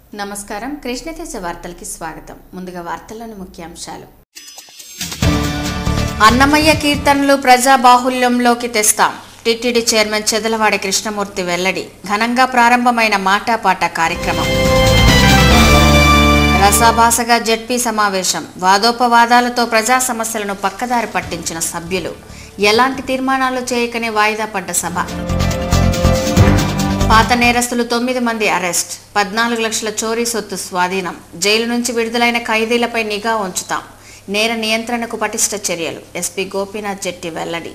నమస్కారం కృష్ణతేజ వార్తలకి స్వాగతం ముందుగా వార్తల్లోని ముఖ్యాంశాలు అన్నమయ్య కీర్తనలు ప్రజా బాహుల్యంలోకి తెస్తాం టిటిడి చైర్మన్ చెదలవాడి కృష్ణమూర్తి వెల్లడి ఘనంగా ప్రారంభమైన మాటాపాట కార్యక్రమం రసాభాసగా జడ్పీ సమావేశం వాదోపవాదాలతో ప్రజా సమస్యలను పక్కదారి పట్టించిన సభ్యులు ఎలాంటి తీర్మానాలు చేయకనే వాయిదా పడ్డ సభ పాత నేరస్తులు తొమ్మిది మంది అరెస్ట్ పద్నాలుగు లక్షల చోరీ సొత్తు స్వాధీనం జైలు నుంచి విడుదలైన ఖైదీలపై నిఘా ఉంచుతాం నేర నియంత్రణకు పటిష్ట చర్యలు ఎస్పీ గోపీనాథ్ జెట్టి వెల్లడి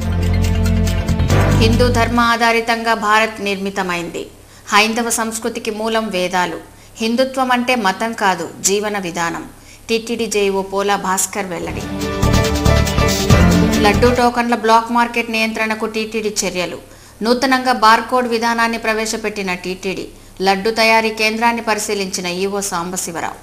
హిందూ ధర్మ ఆధారితంగా భారత్ నిర్మితమైంది హైందవ సంస్కృతికి మూలం వేదాలు హిందుత్వం అంటే మతం కాదు జీవన విధానం టిటిడి జేఓ పోలా భాస్కర్ వెల్లడి లడ్డూ టోకన్ల బ్లాక్ మార్కెట్ నియంత్రణకు టీటీడీ చర్యలు నూతనంగా బార్కోడ్ విధానాన్ని ప్రవేశపెట్టిన టీటీడీ లడ్డు తయారీ కేంద్రాన్ని పరిశీలించిన ఈవో సాంబశివరావు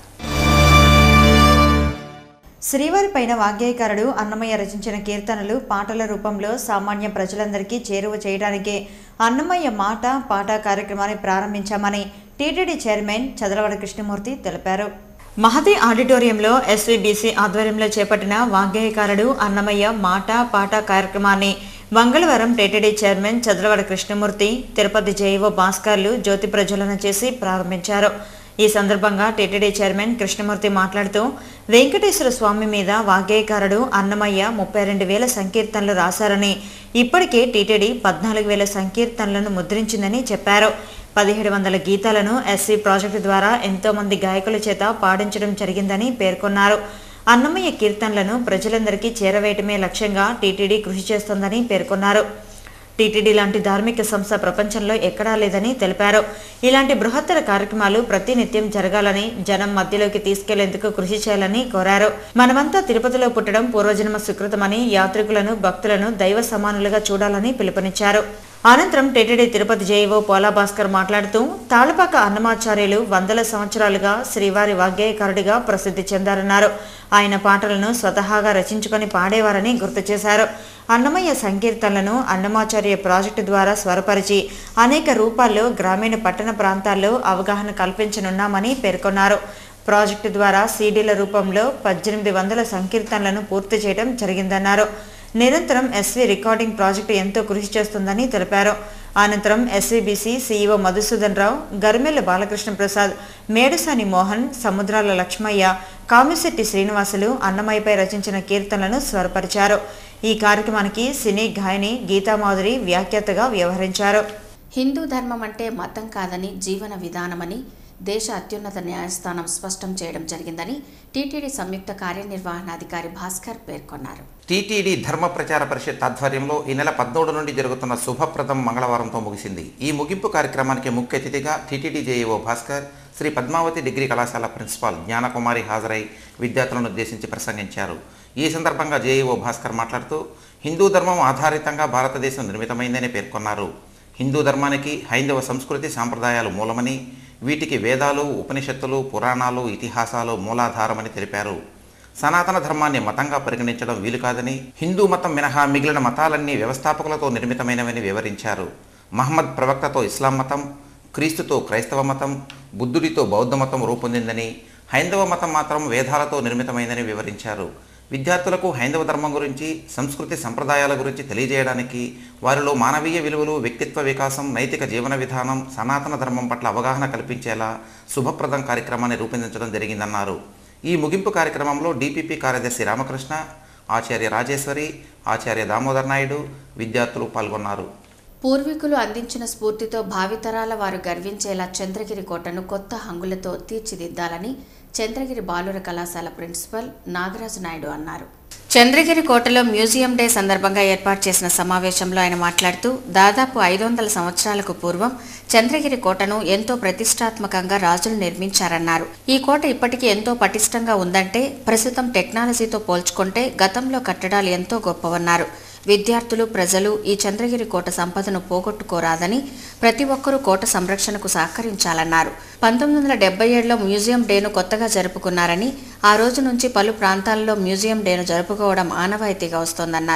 శ్రీవారిపైన వాగ్గేయకారుడు అన్నమయ్య రచించిన కీర్తనలు పాటల రూపంలో సామాన్య ప్రజలందరికీ చేరువ చేయడానికే అన్నమయ్య మాట పాట కార్యక్రమాన్ని ప్రారంభించామని టీటీడీ చైర్మన్ చదలవాడ కృష్ణమూర్తి తెలిపారు మహతి ఆడిటోరియంలో ఎస్వీబీసీ ఆధ్వర్యంలో చేపట్టిన వాగ్గేయకారుడు అన్నమయ్య మాట పాట కార్యక్రమాన్ని మంగళవారం TTD chairman Chadalavada Krishnamurthy Tirupati JEO భాస్కర్లు జ్యోతి ప్రజ్వలన చేసి ప్రారంభించారు ఈ సందర్భంగా టీటీడీ చైర్మన్ కృష్ణమూర్తి మాట్లాడుతూ వెంకటేశ్వర స్వామి మీద వాగ్గేయకారుడు అన్నమయ్య ముప్పై రెండు వేల సంకీర్తనలు రాశారని ఇప్పటికే టీటీడీ పద్నాలుగు వేల సంకీర్తనలను ముద్రించిందని చెప్పారు పదిహేడు వందల గీతాలను ఎస్సీ ప్రాజెక్టు ద్వారా ఎంతో మంది గాయకుల చేత పాడించడం జరిగిందని పేర్కొన్నారు అన్నమయ్య కీర్తనలను ప్రజలందరికీ చేరవేయటమే లక్ష్యంగా టీటీడీ కృషి చేస్తోందని పేర్కొన్నారు టీటీడీ లాంటి ధార్మిక సంస్థ ప్రపంచంలో ఎక్కడా లేదని తెలిపారు ఇలాంటి బృహత్తర కార్యక్రమాలు ప్రతినిత్యం జరగాలని జనం మధ్యలోకి తీసుకెళ్లేందుకు కృషి చేయాలని కోరారు మనమంతా తిరుపతిలో పుట్టడం పూర్వజన్మ సుకృతమని యాత్రికులను భక్తులను దైవ సమానులుగా చూడాలని పిలుపునిచ్చారు అనంతరం టీటీడీ తిరుపతి జేఈఓ పోలా భాస్కర్ మాట్లాడుతూ తాళపాక అన్నమాచార్యులు వందల సంవత్సరాలుగా శ్రీవారి వాగ్గేయకారుడిగా ప్రసిద్ధి చెందారన్నారు ఆయన పాటలను స్వతహాగా రచించుకొని పాడేవారని గుర్తు చేశారు అన్నమయ్య సంకీర్తనలను అన్నమాచార్య ప్రాజెక్టు ద్వారా స్వరపరిచి అనేక రూపాల్లో గ్రామీణ పట్టణ ప్రాంతాల్లో అవగాహన కల్పించనున్నామని పేర్కొన్నారు ప్రాజెక్టు ద్వారా సీడీల రూపంలో పద్దెనిమిది వందల సంకీర్తనలను పూర్తి చేయడం జరిగిందన్నారు నిరంతరం ఎస్వీ రికార్డింగ్ ప్రాజెక్టు ఎంతో కృషి చేస్తుందని తెలిపారు అనంతరం ఎస్వీబీసీ సీఈఓ మధుసూదన్ రావు గరిమెల్ల బాలకృష్ణ ప్రసాద్ మేడసాని మోహన్ సముద్రాల లక్ష్మయ్య కామిశెట్టి శ్రీనివాసులు అన్నమయ్యపై రచించిన కీర్తనలను స్వరపరిచారు ఈ కార్యక్రమానికి సినీ గాయని గీతామాధురి వ్యాఖ్యాతగా వ్యవహరించారు హిందూ ధర్మం అంటే మతం కాదని జీవన విధానమని దేశ అత్యున్నత న్యాయస్థానం స్పష్టం చేయడం జరిగిందని టీటీడీ సంయుక్త కార్యనిర్వహణాధికారి భాస్కర్ పేర్కొన్నారు టీటీడీ ధర్మ ప్రచార పరిషత్ ఆధ్వర్యంలో ఈ నెల పద్మూడు నుండి జరుగుతున్న శుభప్రదం మంగళవారంతో ముగిసింది ఈ ముగింపు కార్యక్రమానికి ముఖ్య అతిథిగా TTD JEO Bhaskar Sri Padmavati degree కళాశాల ప్రిన్సిపాల్ జ్ఞానకుమారి హాజరై విద్యార్థులను ఉద్దేశించి ప్రసంగించారు ఈ సందర్భంగా జేఈఓ భాస్కర్ మాట్లాడుతూ హిందూ ధర్మం ఆధారితంగా భారతదేశం నిర్మితమైందని పేర్కొన్నారు హిందూ ధర్మానికి హైందవ సంస్కృతి సాంప్రదాయాలు మూలమని వీటికి వేదాలు ఉపనిషత్తులు పురాణాలు ఇతిహాసాలు మూలాధారమని తెలిపారు సనాతన ధర్మాన్ని మతంగా పరిగణించడం వీలు కాదని హిందూ మతం మినహా మిగిలిన మతాలన్నీ వ్యవస్థాపకులతో నిర్మితమైనవని వివరించారు మహమ్మద్ ప్రవక్తతో ఇస్లాం మతం క్రీస్తుతో క్రైస్తవ మతం బుద్ధుడితో బౌద్ధ మతం రూపొందిందని హైందవ మతం మాత్రం వేదాలతో నిర్మితమైందని వివరించారు విద్యార్థులకు హైందవ ధర్మం గురించి సంస్కృతి సంప్రదాయాల గురించి తెలియజేయడానికి వారిలో మానవీయ విలువలు వ్యక్తిత్వ వికాసం నైతిక జీవన విధానం సనాతన ధర్మం పట్ల అవగాహన కల్పించేలా శుభప్రదం కార్యక్రమాన్ని రూపొందించడం జరిగిందన్నారు ఈ ముగింపు కార్యక్రమంలో డిపిపి కార్యదర్శి రామకృష్ణ ఆచార్య రాజేశ్వరి ఆచార్య దామోదర్ నాయుడు విద్యార్థులు పాల్గొన్నారు పూర్వీకులు అందించిన స్ఫూర్తితో భావితరాల వారు గర్వించేలా చంద్రగిరి కోటను కొత్త హంగులతో తీర్చిదిద్దాలని చంద్రగిరి బాలుర కళాశాల ప్రిన్సిపల్ నాగరాజు నాయుడు అన్నారు చంద్రగిరి కోటలో మ్యూజియం డే సందర్భంగా ఏర్పాటు చేసిన సమావేశంలో ఆయన మాట్లాడుతూ దాదాపు ఐదు వందల సంవత్సరాలకు పూర్వం చంద్రగిరి కోటను ఎంతో ప్రతిష్టాత్మకంగా రాజులు నిర్మించారన్నారు ఈ కోట ఇప్పటికీ ఎంతో పటిష్టంగా ఉందంటే ప్రస్తుతం టెక్నాలజీతో పోల్చుకుంటే గతంలో కట్టడాలు ఎంతో గొప్పవన్నారు విద్యార్థులు ప్రజలు ఈ చంద్రగిరి కోట సంపదను పోగొట్టుకోరాదని ప్రతి ఒక్కరూ కోట సంరక్షణకు సహకరించాలన్నారు పంతొమ్మిది వందల డెబ్బై ఏడులో మ్యూజియం డేను కొత్తగా జరుపుకున్నారని ఆ రోజు నుంచి పలు ప్రాంతాల్లో మ్యూజియం డేను జరుపుకోవడం ఆనవాయితీగా వస్తోందన్నారు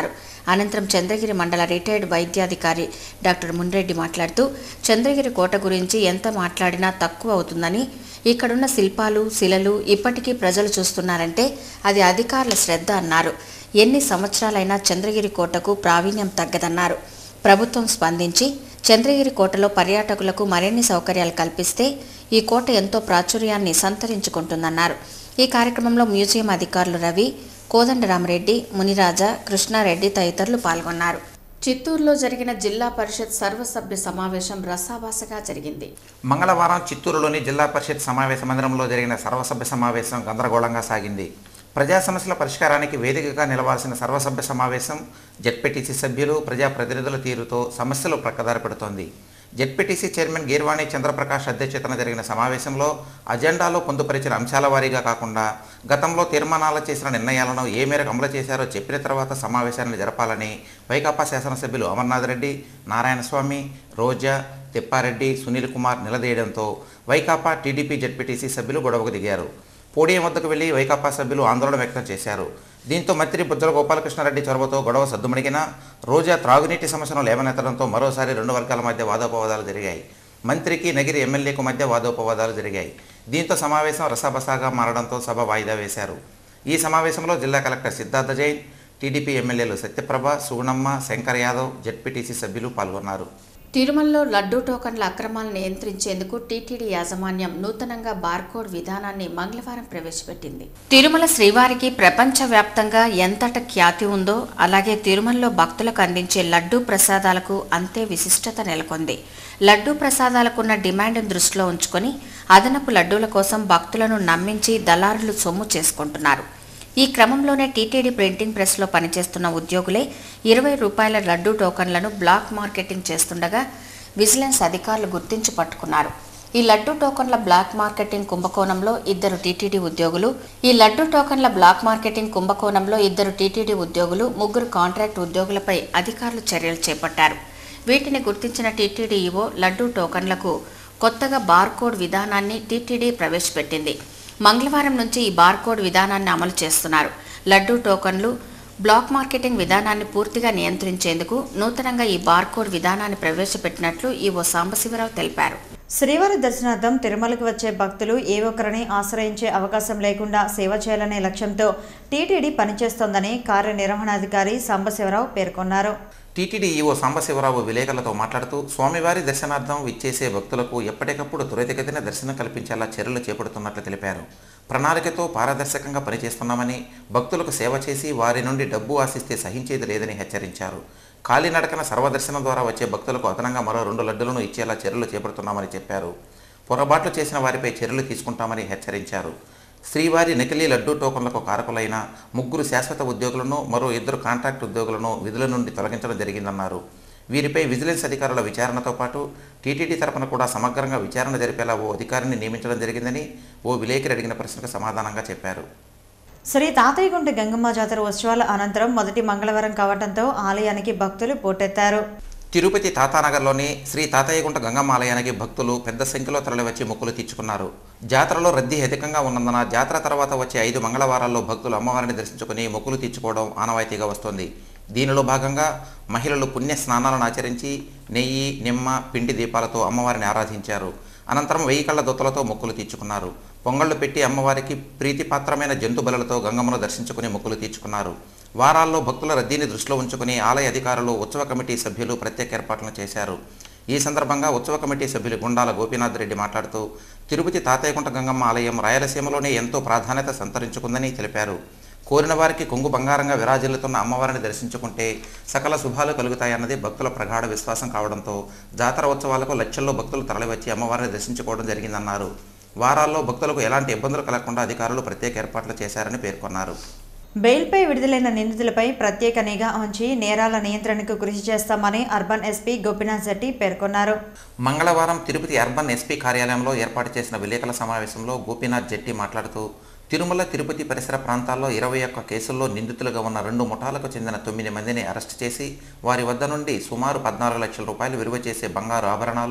అనంతరం చంద్రగిరి మండల రిటైర్డ్ వైద్యాధికారి డాక్టర్ మున్రెడ్డి మాట్లాడుతూ చంద్రగిరి కోట గురించి ఎంత మాట్లాడినా తక్కువ అవుతుందని ఇక్కడున్న శిల్పాలు శిలలు ఇప్పటికీ ప్రజలు చూస్తున్నారంటే అది అధికారుల శ్రద్ధ అన్నారు ఎన్ని సంవత్సరాలైనా చంద్రగిరి కోటకు ప్రావీణ్యం తగ్గదన్నారు ప్రభుత్వం స్పందించి చంద్రగిరి కోటలో పర్యాటకులకు మరిన్ని సౌకర్యాలు కల్పిస్తే ఈ కోట ఎంతో ప్రాచుర్యాన్ని సంతరించుకుంటుందన్నారు ఈ కార్యక్రమంలో మ్యూజియం అధికారులు రవి కోదండరామరెడ్డి మునిరాజా కృష్ణారెడ్డి తదితరులు పాల్గొన్నారు చిత్తూరులో జరిగిన జిల్లా పరిషత్ సర్వసభ్య సమావేశం రసాభాసగా జరిగింది మంగళవారం చిత్తూరులోని జిల్లా పరిషత్ సమావేశ మందిరంలో జరిగిన సర్వసభ్య సమావేశం గందరగోళంగా సాగింది ప్రజా సమస్యల పరిష్కారానికి వేదికగా నిలవాల్సిన సర్వసభ్య సమావేశం జెడ్పీటీసీ సభ్యులు ప్రజాప్రతినిధుల తీరుతో సమస్యలు ప్రక్కదారి పెడుతోంది జెడ్పీటీసీ చైర్మన్ గీర్వాణి చంద్రప్రకాష్ అధ్యక్షతన జరిగిన సమావేశంలో అజెండాలో పొందుపరిచిన అంశాల వారీగా కాకుండా గతంలో తీర్మానాలు చేసిన నిర్ణయాలను ఏ మేరకు అమలు చేశారో చెప్పిన తర్వాత సమావేశాన్ని జరపాలని వైకాపా శాసనసభ్యులు అమర్నాథ్ రెడ్డి నారాయణస్వామి రోజా తిప్పారెడ్డి సునీల్ కుమార్ నిలదీయడంతో వైకాపా టీడీపీ జెడ్పీటీసీ సభ్యులు గొడవకు దిగారు పోడియం వద్దకు వెళ్లి వైకాపా సభ్యులు ఆందోళన వ్యక్తం చేశారు దీంతో మంత్రి బుజ్జల గోపాలకృష్ణారెడ్డి చొరవతో గొడవ సద్దుమణిగిన రోజా త్రాగునీటి సమస్యను లేవనెత్తడంతో మరోసారి రెండు వర్గాల మధ్య వాదోపవాదాలు జరిగాయి మంత్రికి నగిరి ఎమ్మెల్యేకు మధ్య వాదోపవాదాలు జరిగాయి దీంతో సమావేశం రసాబసాగా మారడంతో సభ వాయిదా వేశారు ఈ సమావేశంలో జిల్లా కలెక్టర్ సిద్ధార్థ జైన్ టీడీపీ ఎమ్మెల్యేలు సత్యప్రభ సుగుణమ్మ శంకర్ యాదవ్ జెడ్పీటీసీ సభ్యులు పాల్గొన్నారు తిరుమలలో లడ్డూ టోకన్ల అక్రమాలను నియంత్రించేందుకు టీటీడీ యాజమాన్యం నూతనంగా బార్కోడ్ విధానాన్ని మంగళవారం ప్రవేశపెట్టింది తిరుమల శ్రీవారికి ప్రపంచవ్యాప్తంగా ఎంతట ఖ్యాతి ఉందో అలాగే తిరుమలలో భక్తులకు అందించే లడ్డూ ప్రసాదాలకు అంతే విశిష్టత నెలకొంది లడ్డూ ప్రసాదాలకున్న డిమాండ్ను దృష్టిలో ఉంచుకొని అదనపు లడ్డూల కోసం భక్తులను నమ్మించి దళారులు సొమ్ము చేసుకుంటున్నారు ఈ క్రమంలోనే టీటీడీ ప్రింటింగ్ ప్రెస్లో పనిచేస్తున్న ఉద్యోగులే ఇరవై రూపాయల లడ్డూ టోకన్లను బ్లాక్ మార్కెటింగ్ చేస్తుండగా విజిలెన్స్ అధికారులు గుర్తించి పట్టుకున్నారు ఈ లడ్డూ టోకన్ల బ్లాక్ మార్కెటింగ్ కుంభకోణంలో ఇద్దరు టీటీడీ ఉద్యోగులు ఈ లడ్డూ టోకన్ల బ్లాక్ మార్కెటింగ్ కుంభకోణంలో ఇద్దరు టీటీడీ ఉద్యోగులు ముగ్గురు కాంట్రాక్ట్ ఉద్యోగులపై అధికారులు చర్యలు చేపట్టారు వీటిని గుర్తించిన టీటీడీ ఈవో లడ్డూ టోకన్లకు కొత్తగా బార్కోడ్ విధానాన్ని టీటీడీ ప్రవేశపెట్టింది మంగళవారం నుంచి ఈ బార్కోడ్ విధానాన్ని అమలు చేస్తున్నారు లడ్డూ టోకన్లు బ్లాక్ మార్కెటింగ్ విధానాన్ని పూర్తిగా నియంత్రించేందుకు నూతనంగా ఈ బార్కోడ్ విధానాన్ని ప్రవేశపెట్టినట్లు ఈవో సాంబశివరావు తెలిపారు శ్రీవారి దర్శనార్థం తిరుమలకు వచ్చే భక్తులు ఏ ఒక్కరిని ఆశ్రయించే అవకాశం లేకుండా సేవ చేయాలనే లక్ష్యంతో టీటీడీ పనిచేస్తోందని కార్యనిర్వహణాధికారి సాంబశివరావు పేర్కొన్నారు టీటీడీ ఈవో సాంబశివరావు విలేకరులతో మాట్లాడుతూ స్వామివారి దర్శనార్థం విచ్చేసే భక్తులకు ఎప్పటికప్పుడు త్వరితగతిన దర్శనం కల్పించేలా చర్యలు చేపడుతున్నట్లు తెలిపారు ప్రణాళికతో పారదర్శకంగా పనిచేస్తున్నామని భక్తులకు సేవ చేసి వారి నుండి డబ్బు ఆశిస్తే సహించేది లేదని హెచ్చరించారు కాలినడకన సర్వదర్శనం ద్వారా వచ్చే భక్తులకు అదనంగా మరో రెండు లడ్డులను ఇచ్చేలా చర్యలు చేపడుతున్నామని చెప్పారు పొరపాట్లు చేసిన వారిపై చర్యలు తీసుకుంటామని హెచ్చరించారు శ్రీవారి నకిలీ లడ్డూ టోకన్లకు కారకులైన ముగ్గురు శాశ్వత ఉద్యోగులను మరో ఇద్దరు కాంట్రాక్ట్ ఉద్యోగులను విధుల నుండి తొలగించడం జరిగిందన్నారు వీరిపై విజిలెన్స్ అధికారుల విచారణతో పాటు టీటీడీ తరపున కూడా సమగ్రంగా విచారణ జరిపేలా ఓ అధికారిని నియమించడం జరిగిందని ఓ విలేకరి అడిగిన ప్రశ్నకు సమాధానంగా చెప్పారు శ్రీ తాతయ్యగుంట గంగమ్మ జాతర ఉత్సవాల అనంతరం మొదటి మంగళవారం కావడంతో ఆలయానికి భక్తులు పోటెత్తారు తిరుపతి తాతానగర్లోని శ్రీ తాతయ్యగుంట గంగమ్మ ఆలయానికి భక్తులు పెద్ద సంఖ్యలో తరలివచ్చి మొక్కులు తీర్చుకున్నారు జాతరలో రద్దీ అధికంగా ఉన్నందున జాతర తర్వాత వచ్చే ఐదు మంగళవారాల్లో భక్తులు అమ్మవారిని దర్శించుకుని మొక్కులు తీర్చుకోవడం ఆనవాయితీగా వస్తోంది దీనిలో భాగంగా మహిళలు పుణ్య స్నానాలను ఆచరించి నెయ్యి నిమ్మ పిండి దీపాలతో అమ్మవారిని ఆరాధించారు అనంతరం వెయ్యి కళ్ళ దొత్తలతో మొక్కులు తీర్చుకున్నారు పొంగళ్లు పెట్టి అమ్మవారికి ప్రీతిపాత్రమైన జంతు బలులతో గంగమ్మను దర్శించుకుని మొక్కులు తీర్చుకున్నారు వారాల్లో భక్తుల రద్దీని దృష్టిలో ఉంచుకుని ఆలయ అధికారులు ఉత్సవ కమిటీ సభ్యులు ప్రత్యేక ఏర్పాట్లను చేశారు ఈ సందర్భంగా ఉత్సవ కమిటీ సభ్యులు గుండాల గోపీనాథ్ రెడ్డి మాట్లాడుతూ తిరుపతి తాతయ్యకుంట గంగమ్మ ఆలయం రాయలసీమలోనే ఎంతో ప్రాధాన్యత సంతరించుకుందని తెలిపారు కోరిన వారికి కొంగు బంగారంగా విరాజిల్లుతున్న అమ్మవారిని దర్శించుకుంటే సకల శుభాలు కలుగుతాయన్నది భక్తుల ప్రగాఢ విశ్వాసం కావడంతో జాతర ఉత్సవాలకు లక్షల్లో భక్తులు తరలివచ్చి అమ్మవారిని దర్శించుకోవడం జరిగిందన్నారు వారాల్లో భక్తులకు ఎలాంటి ఇబ్బందులు కలగకుండా అధికారులు ప్రత్యేక ఏర్పాట్లు చేశారని పేర్కొన్నారు బెయిల్పై విడుదలైన నిందితులపై ప్రత్యేక నిఘా ఉంచి నేరాల నియంత్రణకు కృషి చేస్తామని అర్బన్ ఎస్పీ గోపీనాథ్ శెట్టి పేర్కొన్నారు మంగళవారం తిరుపతి అర్బన్ ఎస్పీ కార్యాలయంలో ఏర్పాటు చేసిన విలేకరుల సమావేశంలో గోపీనాథ్ జెట్టి మాట్లాడుతూ తిరుమల తిరుపతి పరిసర ప్రాంతాల్లో ఇరవై ఒక్క కేసుల్లో నిందితులుగా ఉన్న రెండు ముఠాలకు చెందిన తొమ్మిది మందిని అరెస్టు చేసి వారి వద్ద నుండి సుమారు పద్నాలుగు లక్షల రూపాయలు విలువ చేసే బంగారు ఆభరణాలు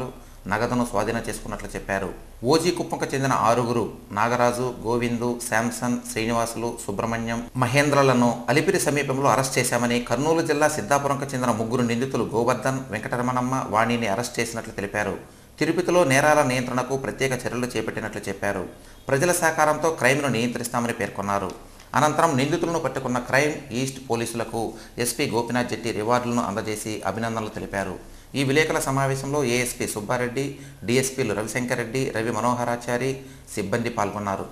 నగదును స్వాధీనం చేసుకున్నట్లు చెప్పారు ఓజీ కుప్పంకు చెందిన ఆరుగురు నాగరాజు గోవిందు శాంసన్ శ్రీనివాసులు సుబ్రహ్మణ్యం మహేంద్రలను అలిపిరి సమీపంలో అరెస్ట్ చేశామని కర్నూలు జిల్లా సిద్ధాపురంకు చెందిన ముగ్గురు నిందితులు గోవర్ధన్ వెంకటరమణమ్మ వాణిని అరెస్ట్ చేసినట్లు తెలిపారు తిరుపతిలో నేరాల నియంత్రణకు ప్రత్యేక చర్యలు చేపట్టినట్లు చెప్పారు ప్రజల సహకారంతో క్రైమ్ను నియంత్రిస్తామని పేర్కొన్నారు అనంతరం నిందితులను పట్టుకున్న క్రైమ్ ఈస్ట్ పోలీసులకు ఎస్పీ గోపినాథ్ జెట్టి రివార్డులను అందజేసి అభినందనలు తెలిపారు ఈ విలేకరుల సమావేశంలో ఏఎస్పీ సుబ్బారెడ్డి డీఎస్పీలు రవిశంకర్ రెడ్డి రవి మనోహరాచారి సిబ్బంది పాల్గొన్నారు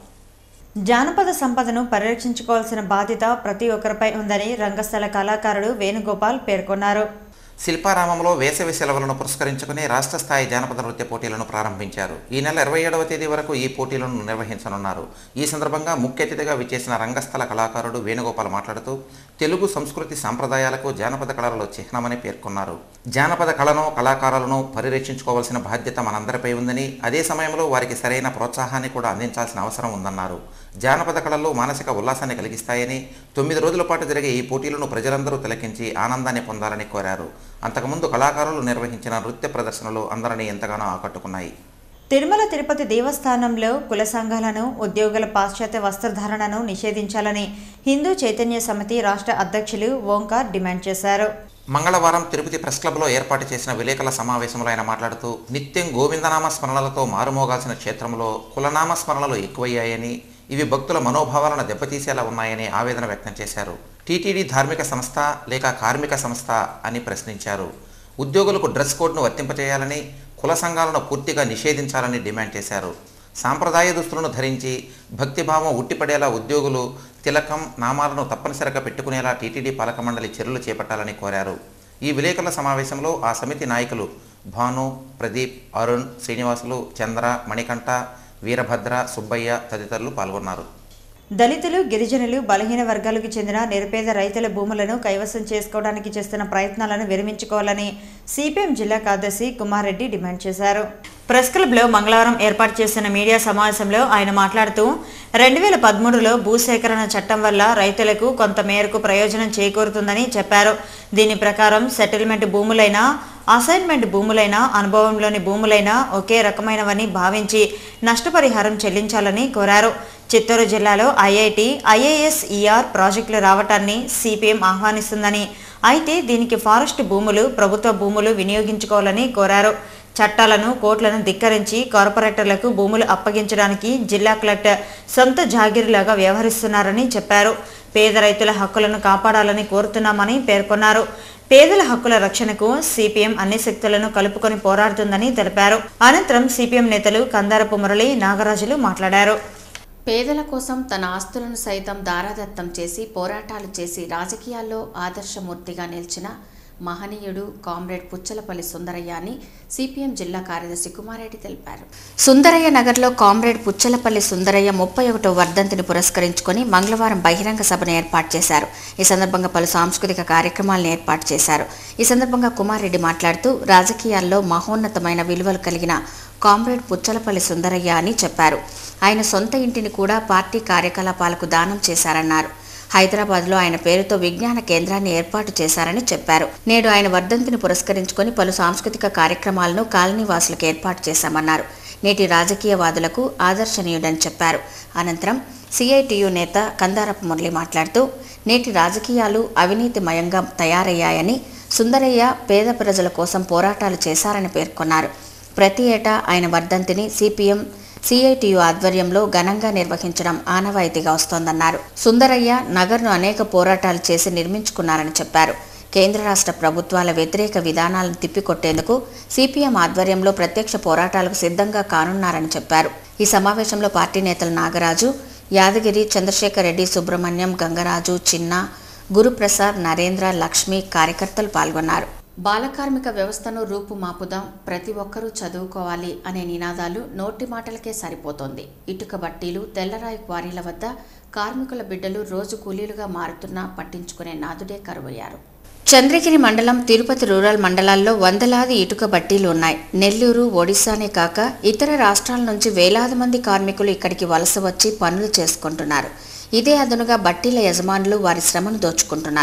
జానపద సంపదను పరిరక్షించుకోవాల్సిన బాధ్యత ప్రతి ఒక్కరిపై ఉందని రంగస్థల కళాకారుడు వేణుగోపాల్ పేర్కొన్నారు శిల్పారామంలో వేసవి సెలవులను పురస్కరించుకుని రాష్ట్ర స్థాయి జానపద నృత్య పోటీలను ప్రారంభించారు ఈ నెల ఇరవై ఏడవ తేదీ వరకు ఈ పోటీలను నిర్వహించనున్నారు ఈ సందర్భంగా ముఖ్య అతిథిగా విచ్చేసిన రంగస్థల కళాకారుడు వేణుగోపాల్ మాట్లాడుతూ తెలుగు సంస్కృతి సాంప్రదాయాలకు జానపద కళలలో చిహ్నమని పేర్కొన్నారు జానపద కళను కళాకారులను పరిరక్షించుకోవాల్సిన బాధ్యత మనందరిపై ఉందని అదే సమయంలో వారికి సరైన ప్రోత్సాహాన్ని కూడా అందించాల్సిన అవసరం ఉందన్నారు జానపద కళల్లో మానసిక ఉల్లాసాన్ని కలిగిస్తాయని తొమ్మిది రోజుల పాటు జరిగే ఈ పోటీలను ప్రజలందరూ తిలకించి ఆనందాన్ని పొందాలని కోరారు అంతకుముందు కళాకారులు నిర్వహించిన నృత్య ప్రదర్శనలు అందరినీ ఎంతగానో ఆకట్టుకున్నాయి తిరుమల తిరుపతి దేవస్థానంలో కుల సంఘాలను ఉద్యోగుల పాశ్చాత్య వస్త్రధారణను నిషేధించాలని హిందూ చైతన్య సమితి రాష్ట్ర అధ్యక్షులు ఓంకార్ డిమాండ్ చేశారు మంగళవారం తిరుపతి ప్రెస్ క్లబ్లో ఏర్పాటు చేసిన విలేకరుల సమావేశంలో ఆయన మాట్లాడుతూ నిత్యం గోవిందనామ స్మరణలతో మారుమోగాల్సిన క్షేత్రంలో కులనామ స్మరణలు ఎక్కువయ్యాయని ఇవి భక్తుల మనోభావాలను దెబ్బతీసేలా ఉన్నాయని ఆవేదన వ్యక్తం చేశారు టీటీడీ ధార్మిక సంస్థ లేక కార్మిక సంస్థ అని ప్రశ్నించారు ఉద్యోగులకు డ్రెస్ కోడ్ను వర్తింపచేయాలని కుల సంఘాలను పూర్తిగా నిషేధించాలని డిమాండ్ చేశారు సాంప్రదాయ దుస్తులను ధరించి భక్తిభావం ఉట్టిపడేలా ఉద్యోగులు తిలకం నామాలను తప్పనిసరిగా పెట్టుకునేలా టీటీడీ పాలక మండలి చర్యలు చేపట్టాలని కోరారు ఈ విలేకరుల సమావేశంలో ఆ సమితి నాయకులు భాను ప్రదీప్ అరుణ్ శ్రీనివాసులు చంద్ర మణికంఠ వీరభద్ర సుబ్బయ్య తదితరులు పాల్గొన్నారు దళితులు గిరిజనులు బలహీన వర్గాలకు చెందిన నిరుపేద రైతుల భూములను కైవసం చేసుకోవడానికి చేస్తున్న ప్రయత్నాలను విరమించుకోవాలని సిపిఎం జిల్లా కార్యదర్శి కుమారెడ్డి డిమాండ్ చేశారు ప్రెస్ క్లబ్లో మంగళవారం ఏర్పాటు చేసిన మీడియా సమావేశంలో ఆయన మాట్లాడుతూ రెండు వేల పదమూడులో భూసేకరణ చట్టం వల్ల రైతులకు కొంత మేరకు ప్రయోజనం చేకూరుతుందని చెప్పారు దీని ప్రకారం సెటిల్మెంట్ భూములైనా అసైన్మెంట్ భూములైనా అనుభవంలోని భూములైనా ఒకే రకమైనవని భావించి నష్టపరిహారం చెల్లించాలని కోరారు చిత్తూరు జిల్లాలో ఐఐటి ఐఏఎస్ ఈఆర్ ప్రాజెక్టులు రావటాన్ని సిపిఎం ఆహ్వానిస్తుందని అయితే దీనికి ఫారెస్ట్ భూములు ప్రభుత్వ భూములు వినియోగించుకోవాలని కోరారు చట్టాలను కోట్లను ధిక్కరించి కార్పొరేటర్లకు భూములు అప్పగించడానికి జిల్లా కలెక్టర్ సొంత జాగిరిలాగా వ్యవహరిస్తున్నారని చెప్పారు పేద రైతుల హక్కులను కాపాడాలని కోరుతున్నామని పేర్కొన్నారు పేదల హక్కుల రక్షణకు సిపిఎం అన్ని శక్తులను కలుపుకొని పోరాడుతుందని తెలిపారు అనంతరం సిపిఎం నేతలు కందారపు మురళి నాగరాజులు మాట్లాడారు పేదల కోసం తన ఆస్తులను సైతం దారాదత్తం చేసి పోరాటాలు చేసి రాజకీయాల్లో ఆదర్శమూర్తిగా నిలిచిన మహనీయుడు కామ్రేడ్ పుచ్చలపల్లి సుందరయ్య అని సిపిఎం జిల్లా కార్యదర్శి కుమారెడ్డి తెలిపారు సుందరయ్య నగర్లో కామ్రేడ్ పుచ్చలపల్లి సుందరయ్య ముప్పై ఒకటో వర్ధంతిని పురస్కరించుకొని మంగళవారం బహిరంగ సభను ఏర్పాటు చేశారు ఈ సందర్భంగా పలు సాంస్కృతిక కార్యక్రమాలను ఏర్పాటు చేశారు ఈ సందర్భంగా కుమారెడ్డి మాట్లాడుతూ రాజకీయాల్లో మహోన్నతమైన విలువలు కలిగిన కామ్రేడ్ పుచ్చలపల్లి సుందరయ్య అని చెప్పారు ఆయన సొంత ఇంటిని కూడా పార్టీ కార్యకలాపాలకు దానం చేశారన్నారు హైదరాబాద్లో ఆయన పేరుతో విజ్ఞాన కేంద్రాన్ని ఏర్పాటు చేశారని చెప్పారు నేడు ఆయన వర్ధంతిని పురస్కరించుకొని పలు సాంస్కృతిక కార్యక్రమాలను కాలనీవాసులకు ఏర్పాటు చేశామన్నారు నేటి రాజకీయవాదులకు ఆదర్శనీయుడని చెప్పారు అనంతరం సిఐటియు నేత కందారపు మురళి మాట్లాడుతూ నేటి రాజకీయాలు అవినీతిమయంగా తయారయ్యాయని సుందరయ్య పేద ప్రజల కోసం పోరాటాలు చేశారని పేర్కొన్నారు ప్రతి ఏటా ఆయన వర్ధంతిని సిపిఎం సిఐటియు ఆధ్వర్యంలో ఘనంగా నిర్వహించడం ఆనవాయితీగా వస్తోందన్నారు సుందరయ్య నగర్ను అనేక పోరాటాలు చేసి నిర్మించుకున్నారని చెప్పారు కేంద్ర రాష్ట్ర ప్రభుత్వాల వ్యతిరేక విధానాలను తిప్పికొట్టేందుకు సిపిఎం ఆధ్వర్యంలో ప్రత్యక్ష పోరాటాలకు సిద్ధంగా కానున్నారని చెప్పారు ఈ సమావేశంలో పార్టీ నేతలు నాగరాజు యాదగిరి చంద్రశేఖర్ రెడ్డి సుబ్రహ్మణ్యం గంగరాజు చిన్న గురుప్రసాద్ నరేంద్ర లక్ష్మి కార్యకర్తలు పాల్గొన్నారు బాలకార్మిక వ్యవస్థను రూపుమాపుదాం ప్రతి ఒక్కరూ చదువుకోవాలి అనే నినాదాలు నోటి మాటలకే సరిపోతోంది ఇటుక బట్టీలు తెల్లరాయి క్వారీల వద్ద కార్మికుల బిడ్డలు రోజు కూలీలుగా మారుతున్నా పట్టించుకునే నాదుడే కరువయ్యారు చంద్రగిరి మండలం తిరుపతి రూరల్ మండలాల్లో వందలాది ఇటుక బట్టీలు ఉన్నాయి నెల్లూరు ఒడిశానే కాక ఇతర రాష్ట్రాల నుంచి వేలాది మంది కార్మికులు ఇక్కడికి వలస వచ్చి పనులు చేసుకుంటున్నారు ఇదే అదనుగా బట్టీల యజమానులు వారి శ్రమను దోచుకుంటున్నారు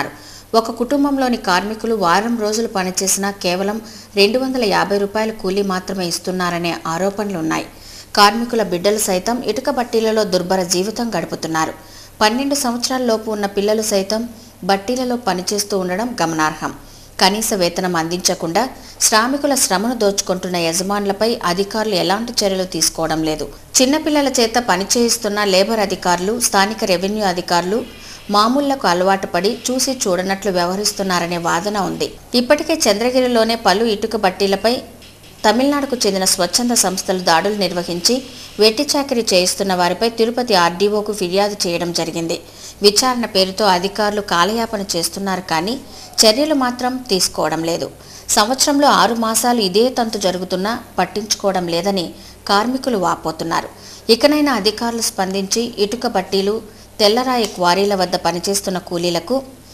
ఒక కుటుంబంలోని కార్మికులు వారం రోజులు పనిచేసినా కేవలం రెండు వందల యాభై రూపాయల కూలీ మాత్రమే ఇస్తున్నారనే ఆరోపణలున్నాయి కార్మికుల బిడ్డలు సైతం ఇటుక బట్టీలలో దుర్భర జీవితం గడుపుతున్నారు పన్నెండు సంవత్సరాల లోపు ఉన్న పిల్లలు సైతం బట్టీలలో పనిచేస్తూ ఉండడం గమనార్హం కనీస వేతనం అందించకుండా శ్రామికుల శ్రమను దోచుకుంటున్న యజమానులపై అధికారులు ఎలాంటి చర్యలు తీసుకోవడం లేదు చిన్నపిల్లల చేత పని చేయిస్తున్న లేబర్ అధికారులు స్థానిక రెవెన్యూ అధికారులు మామూళ్లకు అలవాటు పడి చూసి చూడనట్లు వ్యవహరిస్తున్నారనే వాదన ఉంది ఇప్పటికే చంద్రగిరిలోనే పలు ఇటుక బట్టీలపై తమిళనాడుకు చెందిన స్వచ్ఛంద సంస్థలు దాడులు నిర్వహించి వెట్టి చాకరీ చేయిస్తున్న వారిపై తిరుపతి ఆర్డీఓకు ఫిర్యాదు చేయడం జరిగింది విచారణ పేరుతో అధికారులు కాలయాపన చేస్తున్నారు కానీ చర్యలు మాత్రం తీసుకోవడం లేదు సంవత్సరంలో ఆరు మాసాలు ఇదే తంతు జరుగుతున్నా పట్టించుకోవడం లేదని కార్మికులు వాపోతున్నారు ఇకనైనా అధికారులు స్పందించి ఇటుక బట్టీలు తెల్లరాయి క్వారీల వద్ద పనిచేస్తున్న కూలీలకు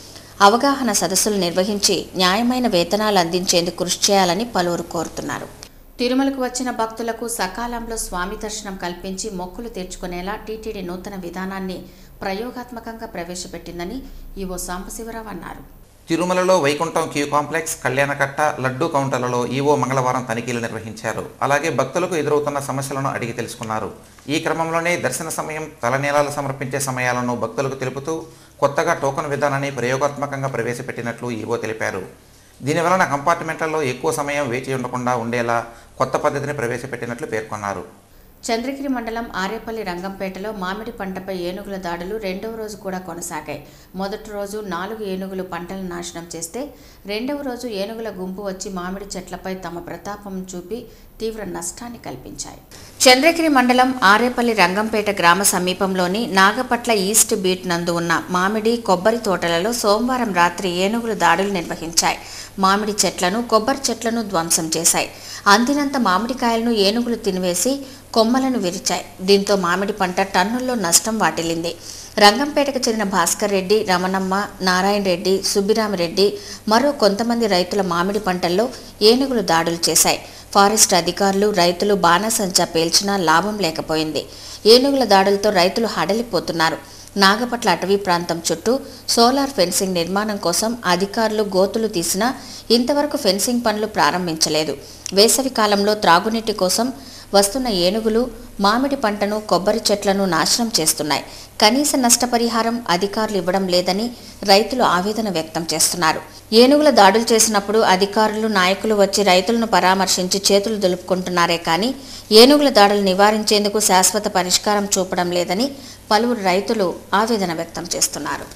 అవగాహన సదస్సులు నిర్వహించి న్యాయమైన వేతనాలు అందించేందుకు కృషి చేయాలని పలువురు కోరుతున్నారు తిరుమలకు వచ్చిన భక్తులకు సకాలంలో స్వామి దర్శనం కల్పించి మొక్కులు తీర్చుకునేలా టీటీడీ నూతన విధానాన్ని ప్రయోగాత్మకంగా ప్రవేశపెట్టిందని ఈవో సాంబశివరావు అన్నారు తిరుమలలో వైకుంఠం క్యూ కాంప్లెక్స్ కళ్యాణకట్ట లడ్డూ కౌంటర్లలో ఈవో మంగళవారం తనిఖీలు నిర్వహించారు అలాగే భక్తులకు ఎదురవుతున్న సమస్యలను అడిగి తెలుసుకున్నారు ఈ క్రమంలోనే దర్శన సమయం తలనీలాలు సమర్పించే సమయాలను భక్తులకు తెలుపుతూ కొత్తగా టోకన్ విధానాన్ని ప్రయోగాత్మకంగా ప్రవేశపెట్టినట్లు ఈవో తెలిపారు దీనివలన కంపార్ట్మెంట్లలో ఎక్కువ సమయం వేచి ఉండకుండా ఉండేలా కొత్త పద్ధతిని ప్రవేశపెట్టినట్లు పేర్కొన్నారు చంద్రగిరి మండలం ఆరేపల్లి రంగంపేటలో మామిడి పంటపై ఏనుగుల దాడులు రెండవ రోజు కూడా కొనసాగాయి మొదటి రోజు నాలుగు ఏనుగులు పంటలను నాశనం చేస్తే రెండవ రోజు ఏనుగుల గుంపు వచ్చి మామిడి చెట్లపై తమ ప్రతాపం చూపి తీవ్ర నష్టాన్ని కల్పించాయి చంద్రగిరి మండలం ఆరేపల్లి రంగంపేట గ్రామ సమీపంలోని నాగపట్ల ఈస్ట్ బీట్ నందు ఉన్న మామిడి కొబ్బరి తోటలలో సోమవారం రాత్రి ఏనుగులు దాడులు నిర్వహించాయి మామిడి చెట్లను కొబ్బరి చెట్లను ధ్వంసం చేశాయి అందినంత మామిడికాయలను ఏనుగులు తినివేసి కొమ్మలను విరిచాయి దీంతో మామిడి పంట టన్నుల్లో నష్టం వాటిల్లింది రంగంపేటకు చెందిన భాస్కర్ రెడ్డి రమణమ్మ నారాయణ రెడ్డి సుబ్బిరామిరెడ్డి మరో కొంతమంది రైతుల మామిడి పంటల్లో ఏనుగులు దాడులు చేశాయి ఫారెస్ట్ అధికారులు రైతులు బాణసంచా పేల్చినా లాభం లేకపోయింది ఏనుగుల దాడులతో రైతులు హడలిపోతున్నారు నాగపట్ల అటవీ ప్రాంతం చుట్టూ సోలార్ ఫెన్సింగ్ నిర్మాణం కోసం అధికారులు గోతులు తీసినా ఇంతవరకు ఫెన్సింగ్ పనులు ప్రారంభించలేదు వేసవి కాలంలో త్రాగునీటి కోసం వస్తున్న ఏనుగులు మామిడి పంటను కొబ్బరి చెట్లను నాశనం చేస్తున్నాయి కనీస నష్టపరిహారం అధికారులు ఇవ్వడం లేదని రైతులు ఆవేదన వ్యక్తం చేస్తున్నారు ఏనుగుల దాడులు చేసినప్పుడు అధికారులు నాయకులు వచ్చి రైతులను పరామర్శించి చేతులు దులుపుకుంటున్నారే కానీ ఏనుగుల దాడులు నివారించేందుకు శాశ్వత పరిష్కారం చూపడం లేదని పలువురు రైతులు ఆవేదన వ్యక్తం చేస్తున్నారు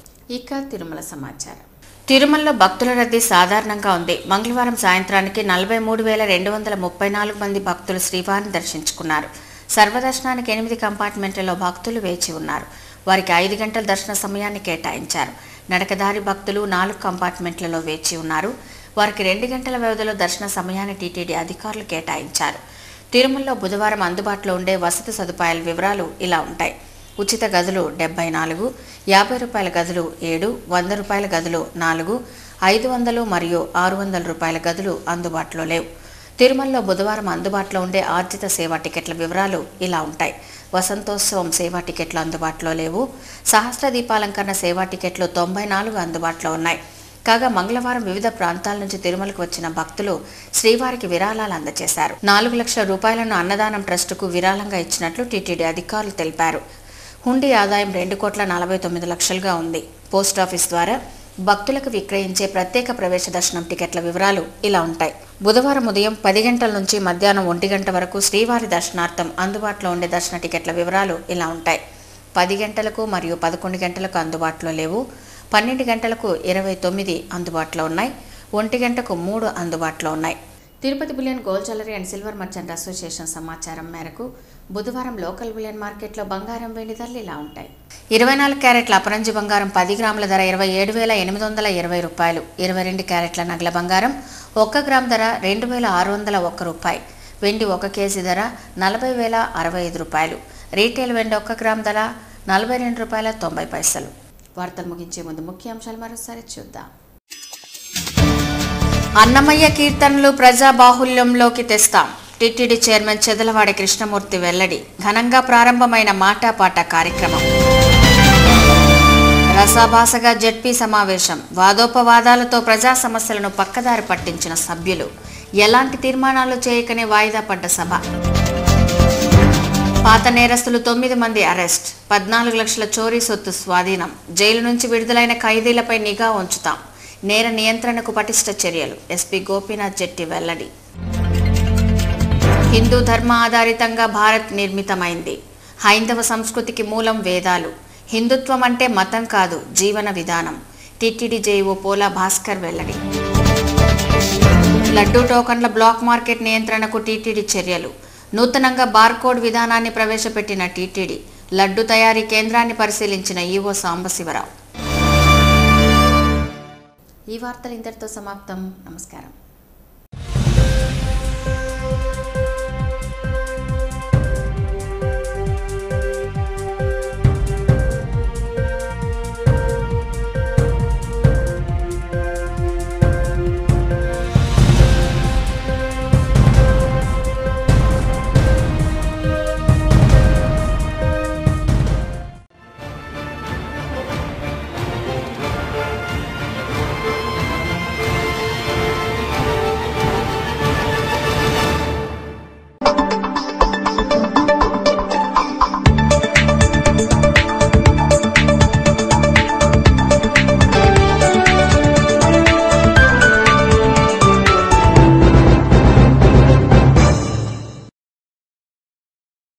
ఇక తిరుమల సమాచారం తిరుమలలో భక్తుల రద్దీ సాధారణంగా ఉంది మంగళవారం సాయంత్రానికి నలభై మూడు వేల రెండు వందల ముప్పై నాలుగు మంది భక్తులు శ్రీవారిని దర్శించుకున్నారు సర్వదర్శనానికి ఎనిమిది కంపార్ట్మెంట్లలో భక్తులు వేచి ఉన్నారు వారికి ఐదు గంటల దర్శన సమయాన్ని కేటాయించారు నడకదారి భక్తులు నాలుగు కంపార్ట్మెంట్లలో వేచి ఉన్నారు వారికి రెండు గంటల వ్యవధిలో దర్శన సమయాన్ని టీటీడీ అధికారులు కేటాయించారు తిరుమలలో బుధవారం అందుబాటులో ఉండే వసతి సదుపాయాల వివరాలు ఇలా ఉంటాయి ఉచిత గదులు డెబ్బై నాలుగు యాభై రూపాయల గదులు ఏడు వంద రూపాయల గదులు నాలుగు ఐదు వందలు మరియు ఆరు వందల రూపాయల గదులు అందుబాటులో లేవు తిరుమలలో బుధవారం అందుబాటులో ఉండే ఆర్జిత సేవా టికెట్ల వివరాలు ఇలా ఉంటాయి వసంతోత్సవం సేవా టికెట్లు అందుబాటులో లేవు సహస్ర దీపాలంకరణ సేవా టికెట్లు తొంభై నాలుగు అందుబాటులో ఉన్నాయి కాగా మంగళవారం వివిధ ప్రాంతాల నుంచి తిరుమలకు వచ్చిన భక్తులు శ్రీవారికి విరాళాలు అందజేశారు నాలుగు లక్షల రూపాయలను అన్నదానం ట్రస్టుకు విరాళంగా ఇచ్చినట్లు టీటీడీ అధికారులు తెలిపారు హుండీ ఆదాయం రెండు కోట్ల నలభై తొమ్మిది లక్షలుగా ఉంది పోస్టాఫీస్ ద్వారా భక్తులకు విక్రయించే ప్రత్యేక ప్రవేశ దర్శనం టికెట్ల వివరాలు ఇలా ఉంటాయి బుధవారం ఉదయం పది గంటల నుంచి మధ్యాహ్నం ఒంటి గంట వరకు శ్రీవారి దర్శనార్థం అందుబాటులో ఉండే దర్శన టికెట్ల వివరాలు ఇలా ఉంటాయి పది గంటలకు మరియు పదకొండు గంటలకు అందుబాటులో లేవు పన్నెండు గంటలకు ఇరవై తొమ్మిది అందుబాటులో ఉన్నాయి ఒంటి గంటకు మూడు అందుబాటులో ఉన్నాయి Tirupati bullion gold jewellery and silver merchant association సమాచారం మేరకు బుధవారం లోకల్ బులియన్ మార్కెట్లో బంగారం వెండి ధరలు ఇలా ఉంటాయి ఇరవై నాలుగు క్యారెట్ల అపరంజి బంగారం పది గ్రాముల ధర ఇరవై ఏడు వేల ఎనిమిది వందల ఇరవై రూపాయలు ఇరవై రెండు క్యారెట్ల నగల బంగారం ఒక్క గ్రామ్ ధర రెండు వేల ఆరు వందల ఒక్క రూపాయి వెండి ఒక కేజీ ధర నలభై వేల అరవై ఐదు రూపాయలు రీటైల్ వెండి ఒక్క గ్రామ్ ధర నలభై రెండు రూపాయల తొంభై పైసలు వార్తలు ముగించే ముందు ముఖ్యాంశాలు మరోసారి చూద్దాం అన్నమయ్య కీర్తనలు ప్రజా బాహుల్యంలోకి తెస్తాం టిటిడి చైర్మన్ చెదలవాడి కృష్ణమూర్తి వెల్లడి ఘనంగా ప్రారంభమైన మాటాపాట కార్యక్రమం రసాభాసగా జడ్పీ సమావేశం వాదోపవాదాలతో ప్రజా సమస్యలను పక్కదారి పట్టించిన సభ్యులు ఎలాంటి తీర్మానాలు చేయకనే వాయిదా పడ్డ సభ పాత నేరస్తులు తొమ్మిది మంది అరెస్ట్ పద్నాలుగు లక్షల చోరీ సొత్తు స్వాధీనం జైలు నుంచి విడుదలైన ఖైదీలపై నిఘా ఉంచుతాం నేర నియంత్రణకు పటిష్ట చర్యలు ఎస్పీ గోపీనాథ్ జెట్టి వెల్లడి హిందూ ధర్మ ఆధారితంగా భారత్ నిర్మితమైంది హైందవ సంస్కృతికి మూలం వేదాలు హిందుత్వం అంటే మతం కాదు జీవన విధానం టిటిడి జేఓ పోలా భాస్కర్ వెల్లడి లడ్డూ టోకన్ల బ్లాక్ మార్కెట్ నియంత్రణకు టీటీడీ చర్యలు నూతనంగా బార్కోడ్ విధానాన్ని ప్రవేశపెట్టిన టీటీడీ లడ్డు తయారీ కేంద్రాన్ని పరిశీలించిన ఈవో సాంబశివరావు ఈ వార్తలు ఇంతటితో సమాప్తం నమస్కారం